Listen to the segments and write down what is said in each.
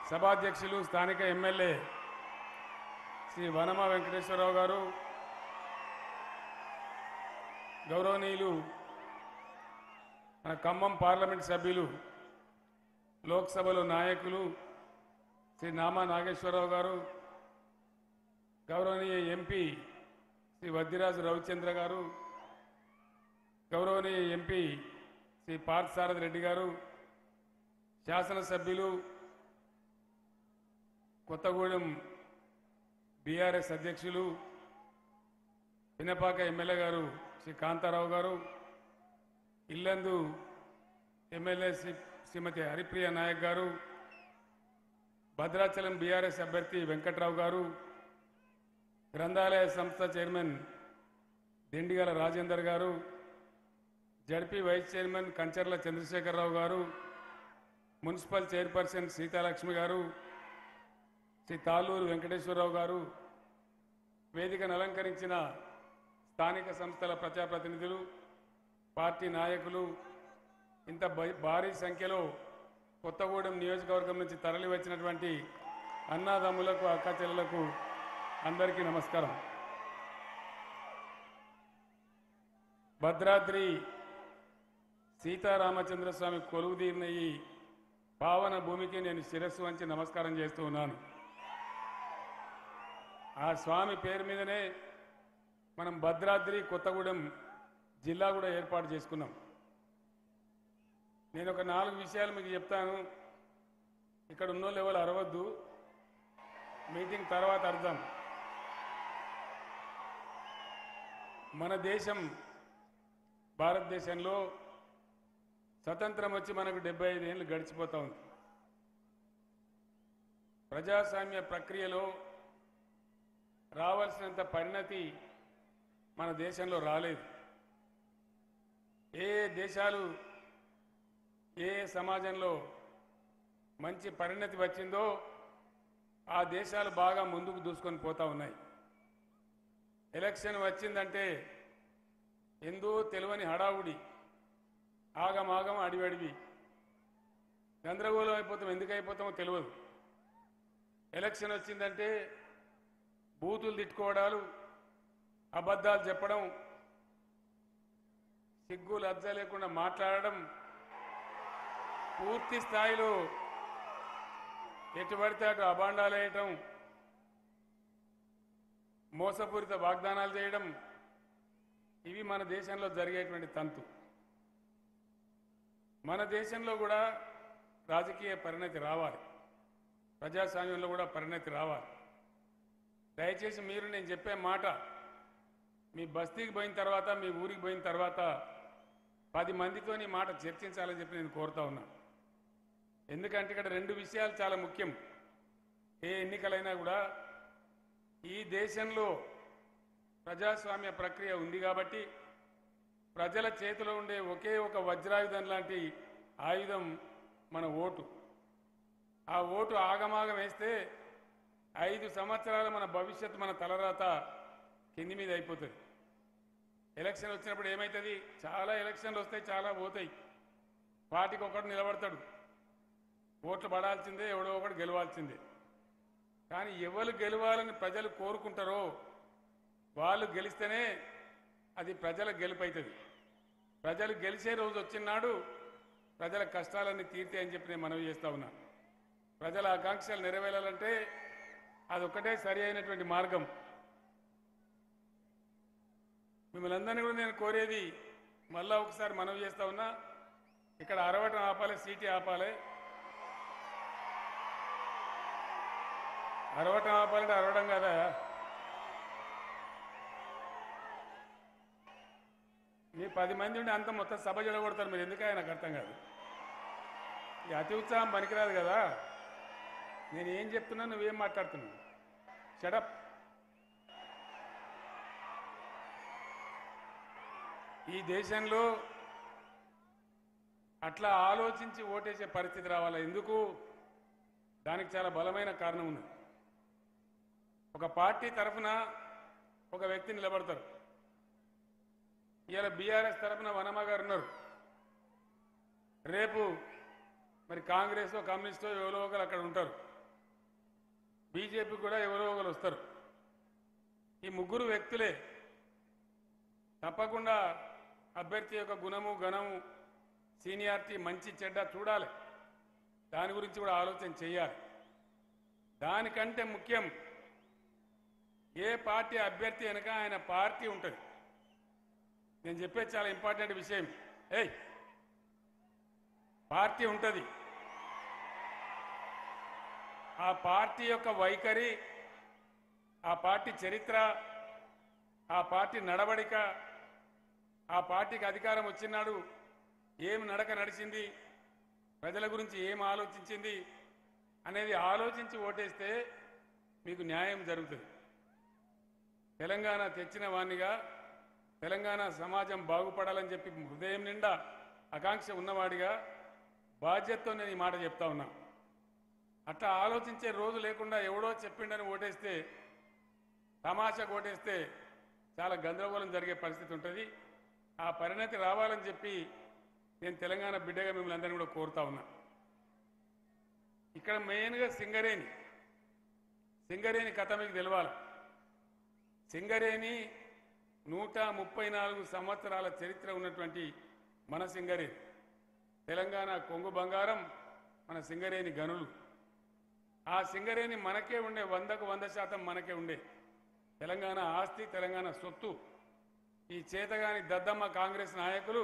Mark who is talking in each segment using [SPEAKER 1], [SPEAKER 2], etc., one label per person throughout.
[SPEAKER 1] సభాధ్యక్షులు స్థానిక ఎమ్మెల్యే శ్రీ వనమ వెంకటేశ్వరరావు గారు గౌరవనీయులు మన ఖమ్మం పార్లమెంట్ సభ్యులు లోక్సభలో నాయకులు శ్రీ నామా నాగేశ్వరరావు గారు గౌరవనీయ ఎంపీ శ్రీ వద్దిరాజు రవిచంద్ర గారు గౌరవనీయ ఎంపీ శ్రీ పార్థసారథి రెడ్డి గారు శాసనసభ్యులు కొత్తగూడెం బీఆర్ఎస్ అధ్యక్షులు పినపాక ఎమ్మెల్యే గారు శ్రీ కాంతారావు గారు ఇల్లందు ఎమ్మెల్యే శ్రీ శ్రీమతి హరిప్రియ నాయక్ గారు భద్రాచలం బీఆర్ఎస్ అభ్యర్థి వెంకట్రావు గారు గ్రంథాలయ సంస్థ చైర్మన్ దిండిగల రాజేందర్ గారు ZP vice chairman Kancharla Chandrasekhararao గారు మున్సిపల్ చైర్పర్సన్ సీతాలక్ష్మి గారు శ్రీ తాళ్ళూరు వెంకటేశ్వరరావు గారు వేదికను అలంకరించిన స్థానిక సంస్థల ప్రజాప్రతినిధులు పార్టీ నాయకులు ఇంత బై- భారీ సంఖ్యలో కొత్తగూడెం నియోజకవర్గం నుంచి తరలి వచ్చినటువంటి అన్నాదమ్ములకు అక్కచెల్లెలకు అందరికీ నమస్కారం భద్రాద్రి సీతారామచంద్ర స్వామి కొలువుదీరిన ఈ పావన భూమికి నేను శిరస్సు వంచి నమస్కారం చేస్తూ ఉన్నాను ఆ స్వామి పేరు మీదనే మనం భద్రాద్రి కొత్తగూడెం జిల్లా కూడా ఏర్పాటు చేసుకున్నాం నేను ఒక నాలుగు విషయాలు మీకు చెప్తాను ఇక్కడ ఉన్న లెవెల్ అరవద్దు మీటింగ్ తర్వాత అర్థం మన దేశం భారతదేశంలో స్వతంత్రం వచ్చి మనకు డెబ్బై ఐదు ఏళ్ళు గడిచిపోతా ఉంది ప్రజాస్వామ్య ప్రక్రియలో రావాల్సినంత పరిణతి మన దేశంలో రాలేదు ఏ ఏ దేశాలు ఏ ఏ సమాజంలో మంచి పరిణతి వచ్చిందో ఆ దేశాలు బాగా ముందుకు దూసుకొని పోతా ఉన్నాయి ఎలక్షన్ వచ్చిందంటే ఎందో తెలియని హడావుడి ఆగమాగం అడివడివి గందరగోళం అయిపోతాం ఎందుకు అయిపోతామో తెలియదు ఎలక్షన్ వచ్చిందంటే బూతులు తిట్టుకోవడాలు అబద్ధాలు చెప్పడం సిగ్గు లజ్జ లేకుండా మాట్లాడడం పూర్తి స్థాయిలో ఎటు పడితే అటు అభాండాలు వేయటం మోసపూరిత వాగ్దానాలు చేయడం ఇవి మన దేశంలో జరిగేటువంటి తంతు మన దేశంలో కూడా రాజకీయ పరిణతి రావాలి ప్రజాస్వామ్యంలో కూడా పరిణతి రావాలి దయచేసి మీరు నేను చెప్పే మాట మీ బస్తీకి పోయిన తర్వాత మీ ఊరికి పోయిన తర్వాత పది మందితో ఈ మాట చర్చించాలని చెప్పి నేను కోరుతా ఉన్నా ఎందుకంటే ఇక్కడ రెండు విషయాలు చాలా ముఖ్యం ఏ ఎన్నికలైనా కూడా ఈ దేశంలో ప్రజాస్వామ్య ప్రక్రియ ఉంది కాబట్టి ప్రజల చేతిలో ఉండే ఒకే ఒక వజ్రాయుధం లాంటి ఆయుధం మన ఓటు ఆ ఓటు ఆగమాగం వేస్తే ఐదు సంవత్సరాల మన భవిష్యత్తు మన తలరాత కింది మీద అయిపోతుంది ఎలక్షన్ వచ్చినప్పుడు ఏమవుతుంది చాలా ఎలక్షన్లు వస్తాయి చాలా పోతాయి పార్టీకి ఒకడు నిలబడతాడు ఓట్లు పడాల్సిందే ఎవడో ఒకడు గెలవాల్సిందే కానీ ఎవరు గెలవాలని ప్రజలు కోరుకుంటారో వాళ్ళు గెలిస్తేనే అది ప్రజల గెలుపైతుంది ప్రజలు గెలిచే రోజు వచ్చినాడు ప్రజల కష్టాలన్నీ తీర్తే అని చెప్పి నేను మనవి చేస్తా ఉన్నా ప్రజల ఆకాంక్షలు నెరవేరాలంటే అదొక్కటే సరి అయినటువంటి మార్గం మిమ్మల్ని అందరినీ కూడా నేను కోరేది మళ్ళా ఒకసారి మనవి చేస్తా ఉన్నా ఇక్కడ అరవటం ఆపాలి సీటీ ఆపాలి అరవటం ఆపాలంటే అరవడం కదా మీ పది మంది ఉండి అంత మొత్తం సభ చెడగొడతారు మీరు ఎందుకని నాకు అర్థం కాదు ఈ అతి ఉత్సాహం పనికిరాదు కదా నేను ఏం చెప్తున్నా నువ్వేం మాట్లాడుతున్నావు షడప్ ఈ దేశంలో అట్లా ఆలోచించి ఓటేసే పరిస్థితి రావాలి ఎందుకు దానికి చాలా బలమైన కారణం ఉంది ఒక పార్టీ తరఫున ఒక వ్యక్తి నిలబడతారు ఇవాళ బీఆర్ఎస్ తరఫున వనమ గారు ఉన్నారు రేపు మరి కాంగ్రెస్ కమ్యూనిస్టో ఎవరో ఒకరు అక్కడ ఉంటారు బీజేపీ కూడా ఎవరో ఒకరు వస్తారు ఈ ముగ్గురు వ్యక్తులే తప్పకుండా అభ్యర్థి యొక్క గుణము గణము సీనియారిటీ మంచి చెడ్డ చూడాలి దాని గురించి కూడా ఆలోచన చేయాలి దానికంటే ముఖ్యం ఏ పార్టీ అభ్యర్థి వెనక ఆయన పార్టీ ఉంటుంది నేను చెప్పేది చాలా ఇంపార్టెంట్ విషయం ఏయ్ పార్టీ ఉంటుంది ఆ పార్టీ యొక్క వైఖరి ఆ పార్టీ చరిత్ర ఆ పార్టీ నడవడిక ఆ పార్టీకి అధికారం వచ్చినాడు ఏం నడక నడిచింది ప్రజల గురించి ఏం ఆలోచించింది అనేది ఆలోచించి ఓటేస్తే మీకు న్యాయం జరుగుతుంది తెలంగాణ తెచ్చిన వాణ్ణిగా తెలంగాణ సమాజం బాగుపడాలని చెప్పి హృదయం నిండా ఆకాంక్ష ఉన్నవాడిగా బాధ్యతతో నేను ఈ మాట చెప్తా ఉన్నా అట్లా ఆలోచించే రోజు లేకుండా ఎవడో చెప్పిండని ఓటేస్తే తమాషా ఓటేస్తే చాలా గందరగోళం జరిగే పరిస్థితి ఉంటుంది ఆ పరిణతి రావాలని చెప్పి నేను తెలంగాణ బిడ్డగా మిమ్మల్ని అందరినీ కూడా కోరుతా ఉన్నా ఇక్కడ మెయిన్గా సింగరేణి సింగరేణి కథ మీకు తెలవాలి సింగరేణి నూట ముప్పై నాలుగు సంవత్సరాల చరిత్ర ఉన్నటువంటి మన సింగరేణి తెలంగాణ కొంగు బంగారం మన సింగరేణి గనులు ఆ సింగరేణి మనకే ఉండే వందకు వంద శాతం మనకే ఉండే తెలంగాణ ఆస్తి తెలంగాణ సొత్తు ఈ చేతగాని దద్దమ్మ కాంగ్రెస్ నాయకులు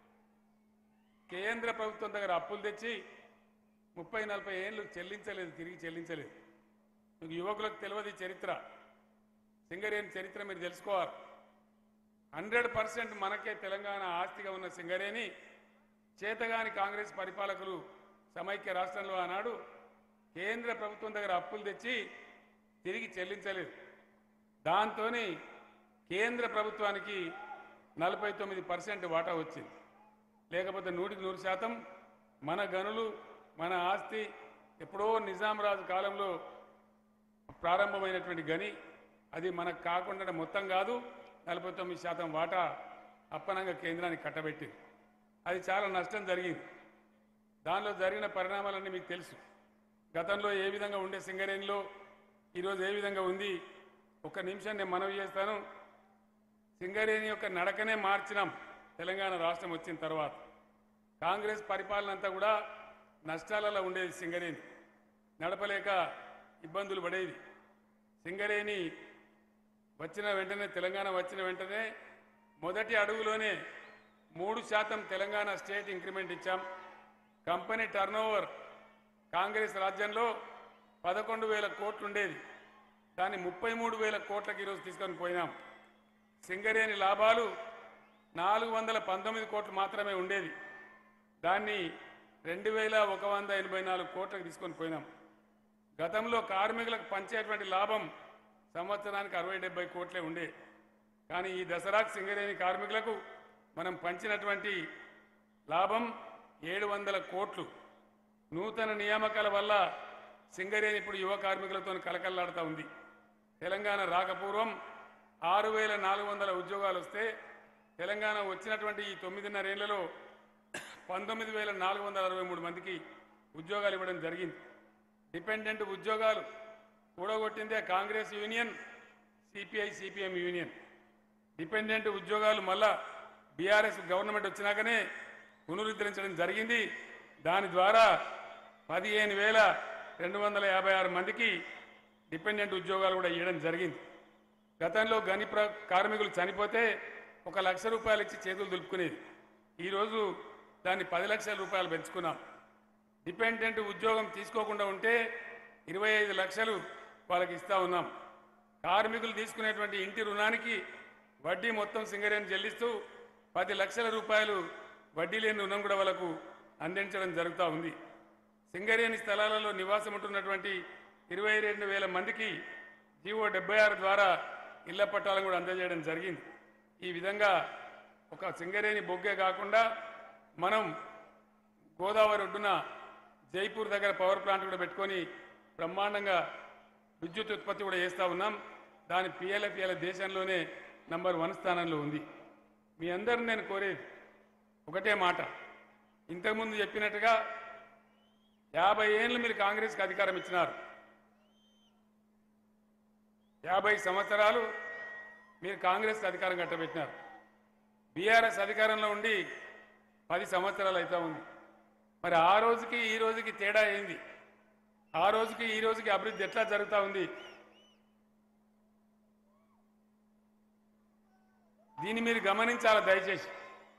[SPEAKER 1] కేంద్ర ప్రభుత్వం దగ్గర అప్పులు తెచ్చి ముప్పై నలభై ఏళ్ళు చెల్లించలేదు తిరిగి చెల్లించలేదు మీకు యువకులకు తెలియదు ఈ చరిత్ర సింగరేణి చరిత్ర మీరు తెలుసుకోవాలి హండ్రెడ్ పర్సెంట్ మనకే తెలంగాణ ఆస్తిగా ఉన్న సింగరేణి చేతగాని కాంగ్రెస్ పరిపాలకులు సమైక్య రాష్ట్రంలో ఆనాడు కేంద్ర ప్రభుత్వం దగ్గర అప్పులు తెచ్చి తిరిగి చెల్లించలేదు దాంతోని కేంద్ర ప్రభుత్వానికి నలభై తొమ్మిది పర్సెంట్ వాటా వచ్చింది లేకపోతే నూటికి నూరు శాతం మన గనులు మన ఆస్తి ఎప్పుడో నిజాం రాజు కాలంలో ప్రారంభమైనటువంటి గని అది మనకు కాకుండా మొత్తం కాదు నలభై తొమ్మిది శాతం వాటా అప్పనంగా కేంద్రానికి కట్టబెట్టింది అది చాలా నష్టం జరిగింది దానిలో జరిగిన పరిణామాలన్నీ మీకు తెలుసు గతంలో ఏ విధంగా ఉండే సింగరేణిలో ఈరోజు ఏ విధంగా ఉంది ఒక నిమిషం నేను మనవి చేస్తాను సింగరేణి యొక్క నడకనే మార్చినాం తెలంగాణ రాష్ట్రం వచ్చిన తర్వాత కాంగ్రెస్ పరిపాలన అంతా కూడా నష్టాలలో ఉండేది సింగరేణి నడపలేక ఇబ్బందులు పడేది సింగరేణి వచ్చిన వెంటనే తెలంగాణ వచ్చిన వెంటనే మొదటి అడుగులోనే మూడు శాతం తెలంగాణ స్టేట్ ఇంక్రిమెంట్ ఇచ్చాం కంపెనీ టర్నోవర్ కాంగ్రెస్ రాజ్యంలో పదకొండు వేల కోట్లు ఉండేది దాన్ని ముప్పై మూడు వేల కోట్లకి ఈరోజు తీసుకొని పోయినాం సింగరేణి లాభాలు నాలుగు వందల పంతొమ్మిది కోట్లు మాత్రమే ఉండేది దాన్ని రెండు వేల ఒక వంద ఎనభై నాలుగు కోట్లకు తీసుకొని పోయినాం గతంలో కార్మికులకు పంచేటువంటి లాభం సంవత్సరానికి అరవై డెబ్బై కోట్లే ఉండే కానీ ఈ దసరాకు సింగరేణి కార్మికులకు మనం పంచినటువంటి లాభం ఏడు వందల కోట్లు నూతన నియామకాల వల్ల సింగరేణి ఇప్పుడు యువ కార్మికులతో కలకల్లాడుతూ ఉంది తెలంగాణ రాకపూర్వం ఆరు వేల నాలుగు వందల ఉద్యోగాలు వస్తే తెలంగాణ వచ్చినటువంటి ఈ తొమ్మిదిన్నరేళ్లలో పంతొమ్మిది వేల నాలుగు వందల అరవై మూడు మందికి ఉద్యోగాలు ఇవ్వడం జరిగింది డిపెండెంట్ ఉద్యోగాలు కూడగొట్టిందే Congress union CPI CPM union dependent ఉద్యోగాలు మళ్ళా బీఆర్ఎస్ గవర్నమెంట్ వచ్చినాకనే పునరుద్ధరించడం జరిగింది దాని ద్వారా పదిహేను వేల రెండు వందల యాభై ఆరు మందికి డిపెండెంట్ ఉద్యోగాలు కూడా ఇవ్వడం జరిగింది గతంలో గని ప్ర కార్మికులు చనిపోతే ఒక లక్ష రూపాయలు ఇచ్చి చేతులు దులుపుకునేది ఈరోజు దాన్ని పది లక్షల రూపాయలు పెంచుకున్నాం డిపెండెంట్ ఉద్యోగం తీసుకోకుండా ఉంటే ఇరవై ఐదు లక్షలు వాళ్ళకి ఇస్తా ఉన్నాం కార్మికులు తీసుకునేటువంటి ఇంటి రుణానికి వడ్డీ మొత్తం సింగరేణి చెల్లిస్తూ పది లక్షల రూపాయలు వడ్డీ లేని రుణం కూడా వాళ్ళకు అందించడం జరుగుతూ ఉంది సింగరేణి స్థలాలలో నివాసం ఉంటున్నటువంటి ఇరవై రెండు వేల మందికి జీవో డెబ్బై ఆరు ద్వారా ఇళ్ల పట్టాలను కూడా అందజేయడం జరిగింది ఈ విధంగా ఒక సింగరేణి బొగ్గే కాకుండా మనం గోదావరి ఒడ్డున జైపూర్ దగ్గర పవర్ ప్లాంట్ కూడా పెట్టుకొని బ్రహ్మాండంగా విద్యుత్ ఉత్పత్తి కూడా చేస్తూ ఉన్నాం దాని పిఎల్ఎఫ్ఎల్ దేశంలోనే నంబర్ వన్ స్థానంలో ఉంది మీ అందరిని నేను కోరేది ఒకటే మాట ఇంతకుముందు చెప్పినట్టుగా యాభై ఏళ్ళు మీరు కాంగ్రెస్కి అధికారం ఇచ్చినారు యాభై సంవత్సరాలు మీరు కాంగ్రెస్ అధికారం కట్టబెట్టినారు బీఆర్ఎస్ అధికారంలో ఉండి పది సంవత్సరాలు అవుతా ఉంది మరి ఆ రోజుకి ఈ రోజుకి తేడా ఏంది ఆ రోజుకి ఈ రోజుకి అభివృద్ధి ఎట్లా జరుగుతూ ఉంది దీన్ని మీరు గమనించాలి దయచేసి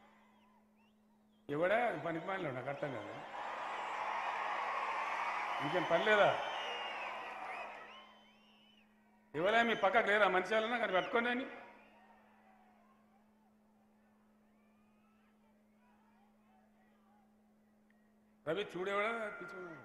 [SPEAKER 1] ఎవడా పనికి మాలిన నాకు అర్థం కాదు ఇంకేం పని లేదా ఎవరా మీ పక్కకు లేరా మనిషి వాళ్ళని అక్కడ పట్టుకోండి అని రవి చూడేవాడా పిచ్చుకున్నాడు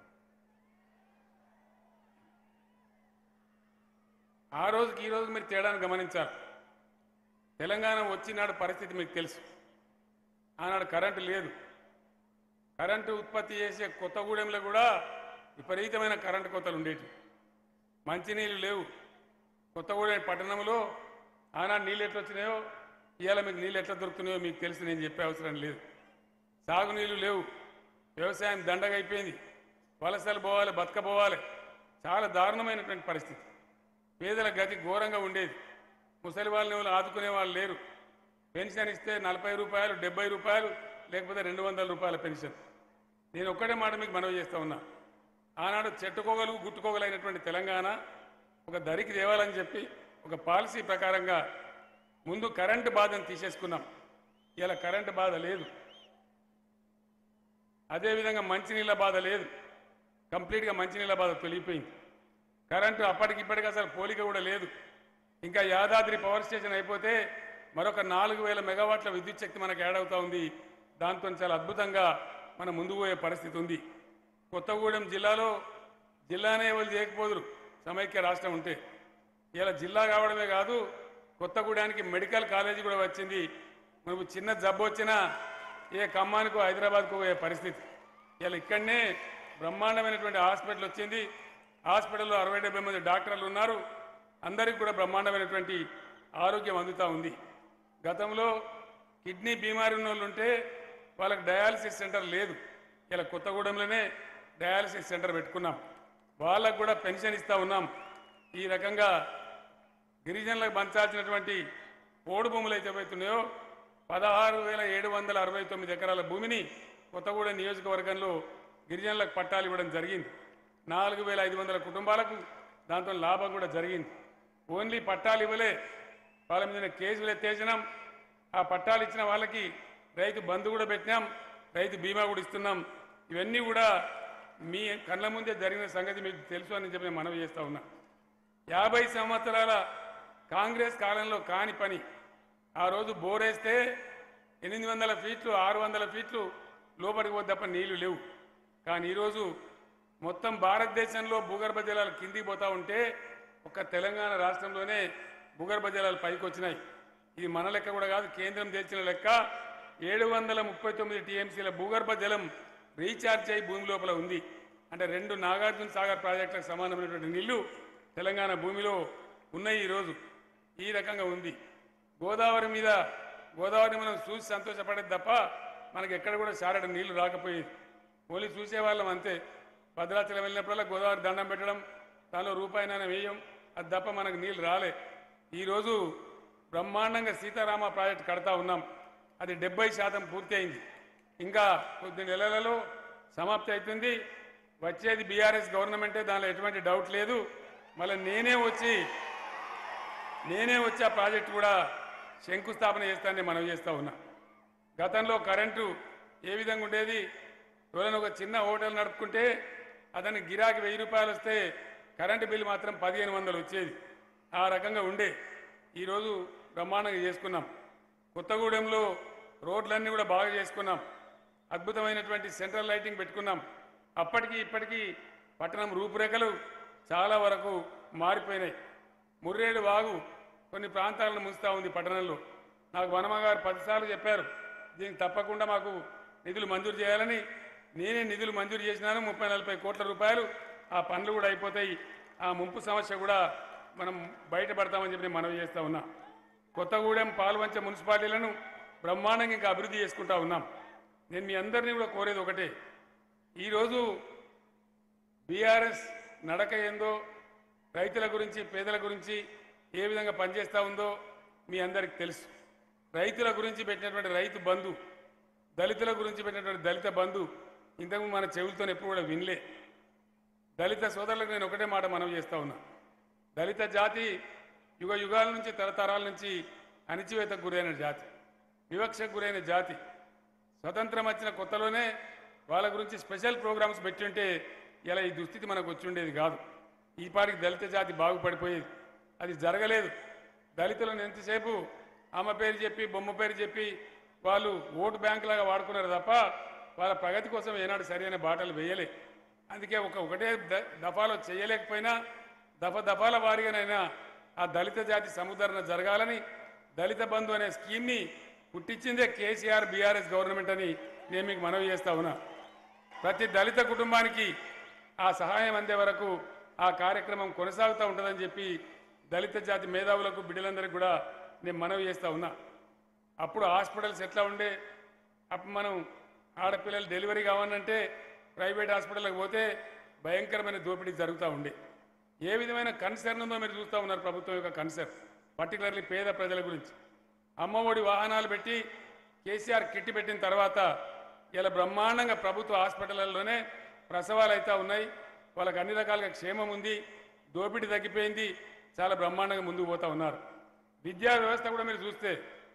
[SPEAKER 1] ఆ రోజుకి ఈ రోజు మీరు తేడాను గమనించాలి తెలంగాణ వచ్చినాడు పరిస్థితి మీకు తెలుసు ఆనాడు కరెంటు లేదు కరెంటు ఉత్పత్తి చేసే కొత్తగూడెంలో కూడా విపరీతమైన కరెంటు కోతలు ఉండేవి మంచినీళ్ళు లేవు కొత్తగూడెం పట్టణంలో ఆనాడు నీళ్ళు ఎట్లా వచ్చినాయో ఇవాళ మీకు నీళ్ళు ఎట్లా దొరుకుతున్నాయో మీకు తెలిసి నేను చెప్పే అవసరం లేదు సాగునీళ్ళు లేవు వ్యవసాయం దండగా అయిపోయింది వలసలు పోవాలి బతకపోవాలి చాలా దారుణమైనటువంటి పరిస్థితి పేదల గతి ఘోరంగా ఉండేది ముసలి వాళ్ళని ఎవరు ఆదుకునే వాళ్ళు లేరు పెన్షన్ ఇస్తే నలభై రూపాయలు డెబ్బై రూపాయలు లేకపోతే రెండు వందల రూపాయల పెన్షన్ నేను ఒక్కటే మాట మీకు మనవి చేస్తా ఉన్నా ఆనాడు చెట్టుకోగలు గుట్టుకోగలైనటువంటి తెలంగాణ ఒక దరికి తేవాలని చెప్పి ఒక పాలసీ ప్రకారంగా ముందు కరెంటు బాధను తీసేసుకున్నాం ఇలా కరెంటు బాధ లేదు అదేవిధంగా మంచినీళ్ళ బాధ లేదు కంప్లీట్గా మంచినీళ్ళ బాధ తొలిగిపోయింది కరెంటు అప్పటికిప్పటికి అసలు పోలిక కూడా లేదు ఇంకా యాదాద్రి పవర్ స్టేషన్ అయిపోతే మరొక నాలుగు వేల మెగావాట్ల విద్యుత్ శక్తి మనకు యాడ్ అవుతా ఉంది దాంతో చాలా అద్భుతంగా మనం ముందుకు పోయే పరిస్థితి ఉంది కొత్తగూడెం జిల్లాలో జిల్లానే ఎవరు చేయకపోదురు సమైక్య రాష్ట్రం ఉంటే ఇలా జిల్లా కావడమే కాదు కొత్తగూడానికి మెడికల్ కాలేజీ కూడా వచ్చింది మనకు చిన్న జబ్బు వచ్చినా ఏ ఖమ్మానికో హైదరాబాద్కో పోయే పరిస్థితి ఇలా ఇక్కడనే బ్రహ్మాండమైనటువంటి హాస్పిటల్ వచ్చింది హాస్పిటల్లో అరవై డెబ్బై మంది డాక్టర్లు ఉన్నారు అందరికీ కూడా బ్రహ్మాండమైనటువంటి ఆరోగ్యం అందుతూ ఉంది గతంలో కిడ్నీ బీమారి ఉన్న వాళ్ళు ఉంటే వాళ్ళకి డయాలసిస్ సెంటర్ లేదు ఇలా కొత్తగూడెంలోనే డయాలసిస్ సెంటర్ పెట్టుకున్నాం వాళ్ళకు కూడా పెన్షన్ ఇస్తూ ఉన్నాం ఈ రకంగా గిరిజనులకు పంచాల్సినటువంటి పోడు భూములు అయితే అవుతున్నాయో పదహారు వేల ఏడు వందల అరవై తొమ్మిది ఎకరాల భూమిని కొత్తగూడెం నియోజకవర్గంలో గిరిజనులకు పట్టాలు ఇవ్వడం జరిగింది నాలుగు వేల ఐదు వందల కుటుంబాలకు దాంతో లాభం కూడా జరిగింది ఓన్లీ పట్టాలు ఇవ్వలే వాళ్ళ మీద కేసులు ఎత్తేసినాం ఆ పట్టాలు ఇచ్చిన వాళ్ళకి రైతు బంధు కూడా పెట్టినాం రైతు బీమా కూడా ఇస్తున్నాం ఇవన్నీ కూడా మీ కళ్ళ ముందే జరిగిన సంగతి మీకు తెలుసు అని చెప్పి నేను మనవి చేస్తా ఉన్నా యాభై సంవత్సరాల కాంగ్రెస్ కాలంలో కాని పని ఆ రోజు బోరేస్తే ఎనిమిది వందల ఫీట్లు ఆరు వందల ఫీట్లు లోపలికి పోతే తప్ప నీళ్లు లేవు కానీ ఈరోజు మొత్తం భారతదేశంలో భూగర్భ జలాలు కిందికి పోతా ఉంటే ఒక్క తెలంగాణ రాష్ట్రంలోనే భూగర్భ జలాలు పైకి వచ్చినాయి ఇది మన లెక్క కూడా కాదు కేంద్రం తెచ్చిన లెక్క ఏడు వందల ముప్పై తొమ్మిది టీఎంసీల భూగర్భ జలం రీఛార్జ్ అయి భూమి లోపల ఉంది అంటే రెండు నాగార్జున సాగర్ ప్రాజెక్టులకు సమానమైనటువంటి నీళ్లు తెలంగాణ భూమిలో ఉన్నాయి ఈరోజు ఈ రకంగా ఉంది గోదావరి మీద గోదావరిని మనం చూసి సంతోషపడేది తప్ప మనకి ఎక్కడ కూడా సారడం నీళ్లు రాకపోయేది ఓన్లీ చూసేవాళ్ళం అంతే భద్రాచలం వెళ్ళినప్పుడల్లా గోదావరి దండం పెట్టడం దానిలో రూపాయినైనా వేయం అది తప్ప మనకు నీళ్లు రాలే ఈరోజు బ్రహ్మాండంగా సీతారామ ప్రాజెక్ట్ కడతా ఉన్నాం అది డెబ్బై శాతం పూర్తి అయింది ఇంకా కొద్ది నెలలలో సమాప్తి అవుతుంది వచ్చేది బీఆర్ఎస్ గవర్నమెంటే దానిలో ఎటువంటి డౌట్ లేదు మళ్ళీ నేనే వచ్చి నేనే వచ్చి ఆ ప్రాజెక్టు కూడా శంకుస్థాపన చేస్తానని మనం చేస్తా ఉన్నా గతంలో కరెంటు ఏ విధంగా ఉండేది ఎవరైనా ఒక చిన్న హోటల్ నడుపుకుంటే అతనికి గిరాకీ వెయ్యి రూపాయలు వస్తే కరెంటు బిల్లు మాత్రం పదిహేను వందలు వచ్చేది ఆ రకంగా ఉండే ఈరోజు బ్రహ్మాండంగా చేసుకున్నాం కొత్తగూడెంలో రోడ్లన్నీ కూడా బాగా చేసుకున్నాం అద్భుతమైనటువంటి సెంట్రల్ లైటింగ్ పెట్టుకున్నాం అప్పటికి ఇప్పటికీ పట్టణం రూపురేఖలు చాలా వరకు మారిపోయినాయి ముర్రేడు వాగు కొన్ని ప్రాంతాలను ముంచుతా ఉంది పట్టణంలో నాకు వనమ గారు పదిసార్లు చెప్పారు దీనికి తప్పకుండా మాకు నిధులు మంజూరు చేయాలని నేనే నిధులు మంజూరు చేసినాను ముప్పై నలభై కోట్ల రూపాయలు ఆ పనులు కూడా అయిపోతాయి ఆ ముంపు సమస్య కూడా మనం బయటపడతామని చెప్పి నేను మనవి చేస్తా ఉన్నా కొత్తగూడెం పాల్వంచ మున్సిపాలిటీలను బ్రహ్మాండంగా ఇంకా అభివృద్ధి చేసుకుంటా ఉన్నాం నేను మీ అందరినీ కూడా కోరేది ఒకటే ఈరోజు బీఆర్ఎస్ నడక ఏందో రైతుల గురించి పేదల గురించి ఏ విధంగా పనిచేస్తూ ఉందో మీ అందరికీ తెలుసు రైతుల గురించి పెట్టినటువంటి రైతు బంధు దళితుల గురించి పెట్టినటువంటి దళిత బంధు ఇంతకు మన చెవులతో ఎప్పుడు కూడా వినలే దళిత సోదరులకు నేను ఒకటే మాట మనవి చేస్తా ఉన్నా దళిత జాతి యుగ యుగాల నుంచి తరతరాల నుంచి అణిచివేతకు గురైన జాతి వివక్షకు గురైన జాతి స్వతంత్రం వచ్చిన కొత్తలోనే వాళ్ళ గురించి స్పెషల్ ప్రోగ్రామ్స్ పెట్టుంటే ఇలా ఈ దుస్థితి మనకు వచ్చి ఉండేది కాదు ఈ పాటికి దళిత జాతి బాగుపడిపోయేది అది జరగలేదు దళితులను ఎంతసేపు అమ్మ పేరు చెప్పి బొమ్మ పేరు చెప్పి వాళ్ళు ఓటు బ్యాంక్ లాగా వాడుకున్నారు తప్ప వాళ్ళ ప్రగతి కోసం ఏనాడు సరైన బాటలు వేయలే అందుకే ఒక ఒకటే ద- దఫాలో చేయలేకపోయినా దఫ దఫాల వారీగానైనా ఆ దళిత జాతి సముద్ధరణ జరగాలని దళిత బంధు అనే స్కీమ్ని పుట్టించిందే కేసీఆర్ బీఆర్ఎస్ గవర్నమెంట్ అని నేను మీకు మనవి చేస్తా ఉన్నా ప్రతి దళిత కుటుంబానికి ఆ సహాయం అందే వరకు ఆ కార్యక్రమం కొనసాగుతూ ఉంటుందని చెప్పి దళిత జాతి మేధావులకు బిడ్డలందరికీ కూడా నేను మనవి చేస్తా ఉన్నా అప్పుడు హాస్పిటల్స్ ఎట్లా ఉండే అప్పుడు మనం ఆడపిల్లలు డెలివరీ కావాలంటే ప్రైవేట్ హాస్పిటల్కి పోతే భయంకరమైన దోపిడీ జరుగుతూ ఉండే ఏ విధమైన కన్సర్న్ ఉందో మీరు చూస్తూ ఉన్నారు ప్రభుత్వం యొక్క కన్సర్న్ పర్టికులర్లీ పేద ప్రజల గురించి అమ్మఒడి వాహనాలు పెట్టి కేసీఆర్ కిట్టి పెట్టిన తర్వాత ఇలా బ్రహ్మాండంగా ప్రభుత్వ హాస్పిటళ్లలోనే ప్రసవాలు అయితే ఉన్నాయి వాళ్ళకి అన్ని రకాలుగా క్షేమం ఉంది దోపిడీ తగ్గిపోయింది చాలా బ్రహ్మాండంగా ముందుకు పోతా ఉన్నారు విద్యా వ్యవస్థ కూడా మీరు చూస్తే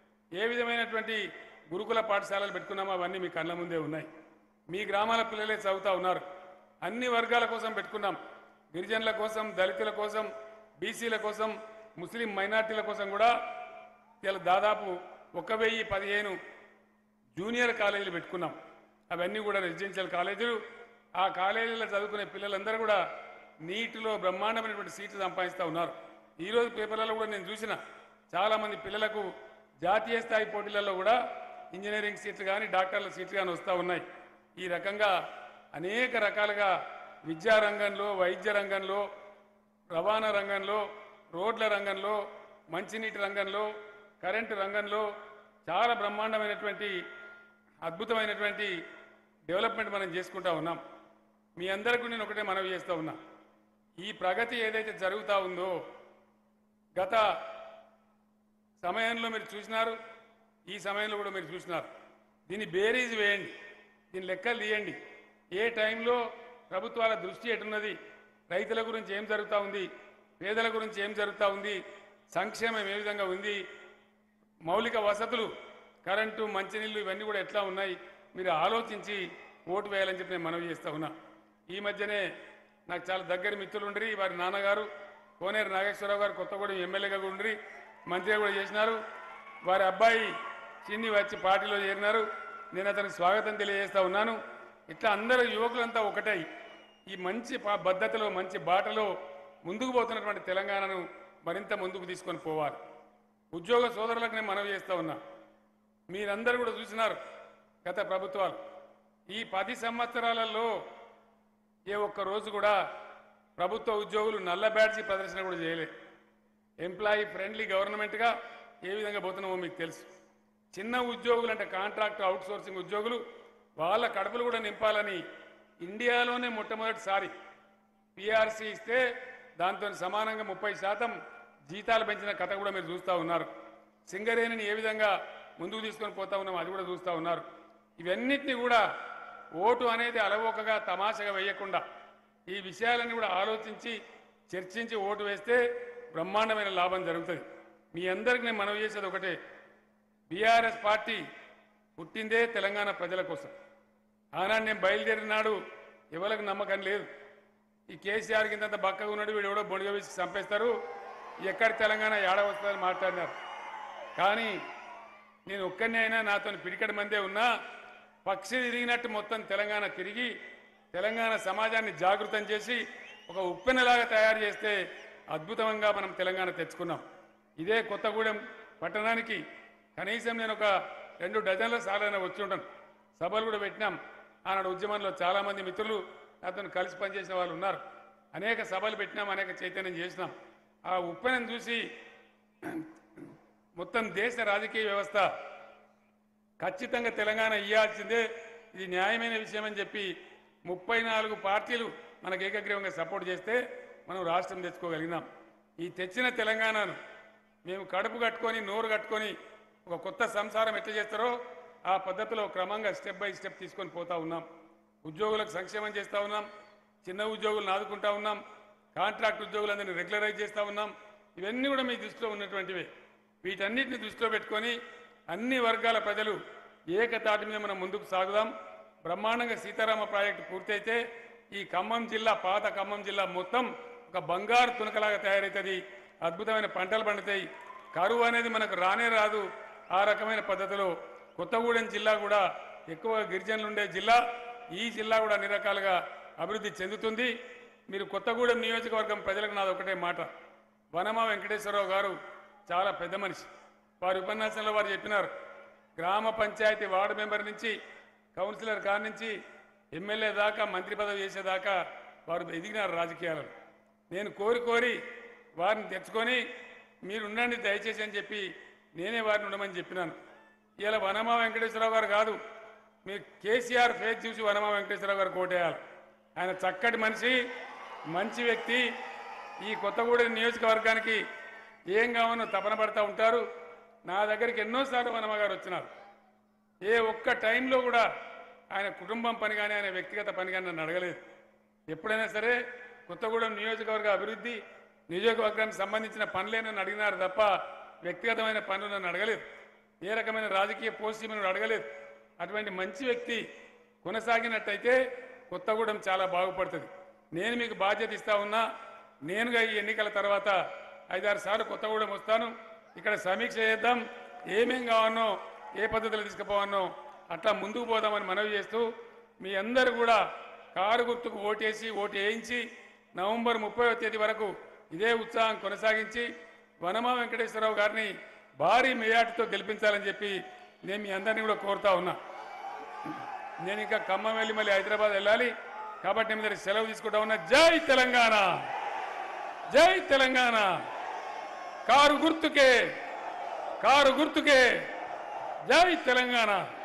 [SPEAKER 1] ఏ విధమైనటువంటి గురుకుల పాఠశాలలు పెట్టుకున్నామో అవన్నీ మీ కళ్ళ ముందే ఉన్నాయి మీ గ్రామాల పిల్లలే చదువుతా ఉన్నారు అన్ని వర్గాల కోసం పెట్టుకున్నాం గిరిజనుల కోసం దళితుల కోసం బీసీల కోసం ముస్లిం మైనార్టీల కోసం కూడా ఇలా దాదాపు ఒక వెయ్యి పదిహేను జూనియర్ కాలేజీలు పెట్టుకున్నాం అవన్నీ కూడా రెసిడెన్షియల్ కాలేజీలు ఆ కాలేజీలో చదువుకునే పిల్లలందరూ కూడా నీటిలో బ్రహ్మాండమైనటువంటి సీట్లు సంపాదిస్తూ ఉన్నారు ఈరోజు పేపర్లలో కూడా నేను చూసిన చాలామంది పిల్లలకు జాతీయ స్థాయి పోటీలలో కూడా ఇంజనీరింగ్ సీట్లు కానీ డాక్టర్ల సీట్లు కానీ వస్తూ ఉన్నాయి ఈ రకంగా అనేక రకాలుగా విద్యా రంగంలో వైద్య రంగంలో రవాణా రంగంలో రోడ్ల రంగంలో మంచినీటి రంగంలో కరెంటు రంగంలో చాలా బ్రహ్మాండమైనటువంటి అద్భుతమైనటువంటి డెవలప్మెంట్ మనం చేసుకుంటా ఉన్నాం మీ అందరికీ నేను ఒకటే మనవి చేస్తూ ఉన్నా ఈ ప్రగతి ఏదైతే జరుగుతూ ఉందో గత సమయంలో మీరు చూసినారు ఈ సమయంలో కూడా మీరు చూసినారు దీన్ని బేరీజ్ వేయండి దీని లెక్కలు తీయండి ఏ టైంలో ప్రభుత్వాల దృష్టి ఎటున్నది రైతుల గురించి ఏం జరుగుతూ ఉంది పేదల గురించి ఏం జరుగుతూ ఉంది సంక్షేమం ఏ విధంగా ఉంది మౌలిక వసతులు కరెంటు మంచినీళ్ళు ఇవన్నీ కూడా ఎట్లా ఉన్నాయి మీరు ఆలోచించి ఓటు వేయాలని చెప్పి నేను మనవి చేస్తా ఉన్నా ఈ మధ్యనే నాకు చాలా దగ్గర మిత్రులు ఉండ్రి వారి నాన్నగారు కోనేరు నాగేశ్వరరావు గారు కొత్తగూడెం ఎమ్మెల్యేగా కూడా ఉండ్రి మంత్రిగా కూడా చేసినారు వారి అబ్బాయి చిన్ని వచ్చి పార్టీలో చేరినారు నేను అతనికి స్వాగతం తెలియజేస్తా ఉన్నాను ఇట్లా అందరూ యువకులంతా ఒకటై ఈ మంచి ప- పద్ధతిలో మంచి బాటలో ముందుకు పోతున్నటువంటి తెలంగాణను మరింత ముందుకు తీసుకొని పోవాలి ఉద్యోగ సోదరులకు నేను మనవి చేస్తా ఉన్నా మీరందరూ కూడా చూసినారు గత ప్రభుత్వాలు ఈ పది సంవత్సరాలలో ఏ ఒక్క రోజు కూడా ప్రభుత్వ ఉద్యోగులు నల్ల బ్యాడ్జీ ప్రదర్శన కూడా చేయలేదు ఎంప్లాయీ ఫ్రెండ్లీ గవర్నమెంట్గా ఏ విధంగా పోతున్నామో మీకు తెలుసు చిన్న ఉద్యోగులు అంటే కాంట్రాక్ట్ అవుట్సోర్సింగ్ ఉద్యోగులు వాళ్ళ కడుపులు కూడా నింపాలని ఇండియాలోనే మొట్టమొదటిసారి పిఆర్సీ ఇస్తే దాంతో సమానంగా ముప్పై శాతం జీతాలు పెంచిన కథ కూడా మీరు చూస్తూ ఉన్నారు సింగరేణిని ఏ విధంగా ముందుకు తీసుకొని పోతా ఉన్నాం అది కూడా చూస్తూ ఉన్నారు ఇవన్నిటిని కూడా ఓటు అనేది అలవోకగా తమాషగా వేయకుండా ఈ విషయాలన్నీ కూడా ఆలోచించి చర్చించి ఓటు వేస్తే బ్రహ్మాండమైన లాభం జరుగుతుంది మీ అందరికి నేను మనవి చేసేది ఒకటే బీఆర్ఎస్ పార్టీ పుట్టిందే తెలంగాణ ప్రజల కోసం ఆనాడు నేను బయలుదేరిన నాడు ఎవరికి నమ్మకం లేదు ఈ కేసీఆర్ కింద బక్కగా ఉన్నాడు వీడు ఎవడో బొడిగ వేసి చంపేస్తారు ఎక్కడ తెలంగాణ ఏడ వస్తుందని మాట్లాడినారు కానీ నేను ఒక్కరిని అయినా నాతో పిడికడి మందే ఉన్నా పక్షి తిరిగినట్టు మొత్తం తెలంగాణ తిరిగి తెలంగాణ సమాజాన్ని జాగృతం చేసి ఒక ఉప్పెనలాగా తయారు చేస్తే అద్భుతంగా మనం తెలంగాణ తెచ్చుకున్నాం ఇదే కొత్తగూడెం పట్టణానికి కనీసం నేను ఒక రెండు డజన్ల సార్లైనా వచ్చి ఉంటాను సభలు కూడా పెట్టినాం ఆనాడు ఉద్యమంలో చాలామంది మిత్రులు అతను కలిసి పనిచేసిన వాళ్ళు ఉన్నారు అనేక సభలు పెట్టినాం అనేక చైతన్యం చేసినాం ఆ ఉప్పెనను చూసి మొత్తం దేశ రాజకీయ వ్యవస్థ ఖచ్చితంగా తెలంగాణ ఇవ్వాల్సిందే ఇది న్యాయమైన విషయం అని చెప్పి ముప్పై నాలుగు పార్టీలు మనకు ఏకగ్రీవంగా సపోర్ట్ చేస్తే మనం రాష్ట్రం తెచ్చుకోగలిగినాం ఈ తెచ్చిన తెలంగాణను మేము కడుపు కట్టుకొని నోరు కట్టుకొని ఒక కొత్త సంసారం ఎట్లా చేస్తారో ఆ పద్ధతిలో క్రమంగా స్టెప్ బై స్టెప్ తీసుకొని పోతా ఉన్నాం ఉద్యోగులకు సంక్షేమం చేస్తూ ఉన్నాం చిన్న ఉద్యోగులను ఆదుకుంటా ఉన్నాం కాంట్రాక్ట్ ఉద్యోగులందరినీ రెగ్యులరైజ్ చేస్తూ ఉన్నాం ఇవన్నీ కూడా మీ దృష్టిలో ఉన్నటువంటివే వీటన్నిటిని దృష్టిలో పెట్టుకొని అన్ని వర్గాల ప్రజలు ఏకతాటి మీద మనం ముందుకు సాగుదాం బ్రహ్మాండంగా సీతారామ ప్రాజెక్టు పూర్తయితే ఈ ఖమ్మం జిల్లా పాత ఖమ్మం జిల్లా మొత్తం ఒక బంగారు తునకలాగా తయారవుతుంది అద్భుతమైన పంటలు పండుతాయి కరువు అనేది మనకు రానే రాదు ఆ రకమైన పద్ధతిలో కొత్తగూడెం జిల్లా కూడా ఎక్కువ గిరిజనులు ఉండే జిల్లా ఈ జిల్లా కూడా అన్ని రకాలుగా అభివృద్ధి చెందుతుంది మీరు కొత్తగూడెం నియోజకవర్గం ప్రజలకు నాది ఒకటే మాట వనమా వెంకటేశ్వరరావు గారు చాలా పెద్ద మనిషి వారి ఉపన్యాసంలో వారు చెప్పినారు గ్రామ పంచాయతీ వార్డు మెంబర్ నుంచి కౌన్సిలర్ కాడి నుంచి ఎమ్మెల్యే దాకా మంత్రి పదవి చేసేదాకా వారు ఎదిగినారు రాజకీయాలలో నేను కోరి కోరి వారిని తెచ్చుకొని మీరు ఉండండి దయచేసి అని చెప్పి నేనే వారిని ఉండమని చెప్పినాను ఇలా వనమా వెంకటేశ్వరరావు గారు కాదు మీరు కేసీఆర్ ఫేస్ చూసి వనమా వెంకటేశ్వరరావు గారు కోటేయాలి ఆయన చక్కటి మనిషి మంచి వ్యక్తి ఈ కొత్తగూడెం నియోజకవర్గానికి ఏం కావాలో తపన పడతా ఉంటారు నా దగ్గరికి ఎన్నోసార్లు వనమ గారు వచ్చినారు ఏ ఒక్క టైంలో కూడా ఆయన కుటుంబం పని కానీ ఆయన వ్యక్తిగత పని కానీ నన్ను అడగలేదు ఎప్పుడైనా సరే కొత్తగూడెం నియోజకవర్గ అభివృద్ధి నియోజకవర్గానికి సంబంధించిన పనులే నన్ను అడిగినారు తప్ప వ్యక్తిగతమైన పనులు నన్ను అడగలేదు ఏ రకమైన రాజకీయ పోస్టు నన్ను అడగలేదు అటువంటి మంచి వ్యక్తి కొనసాగినట్టయితే కొత్తగూడెం చాలా బాగుపడుతుంది నేను మీకు బాధ్యత ఇస్తా ఉన్నా నేనుగా ఈ ఎన్నికల తర్వాత ఐదారు సార్లు కొత్తగూడెం వస్తాను ఇక్కడ సమీక్ష చేద్దాం ఏమేం కావాలనో ఏ పద్ధతిలో తీసుకుపోవాలనో అట్లా ముందుకు పోదామని మనవి చేస్తూ మీ అందరూ కూడా కారు గుర్తుకు ఓటేసి ఓటు వేయించి నవంబర్ ముప్పై తేదీ వరకు ఇదే ఉత్సాహం కొనసాగించి వనమా వెంకటేశ్వరరావు గారిని భారీ మెజార్టీతో గెలిపించాలని చెప్పి నేను మీ అందరినీ కూడా కోరుతా ఉన్నా నేను ఇంకా ఖమ్మం వెళ్ళి మళ్ళీ హైదరాబాద్ వెళ్ళాలి కాబట్టి నేను మీ దగ్గర సెలవు తీసుకుంటా ఉన్నా జై తెలంగాణ జై తెలంగాణ కారు గుర్తుకే కారు గుర్తుకే జై తెలంగాణ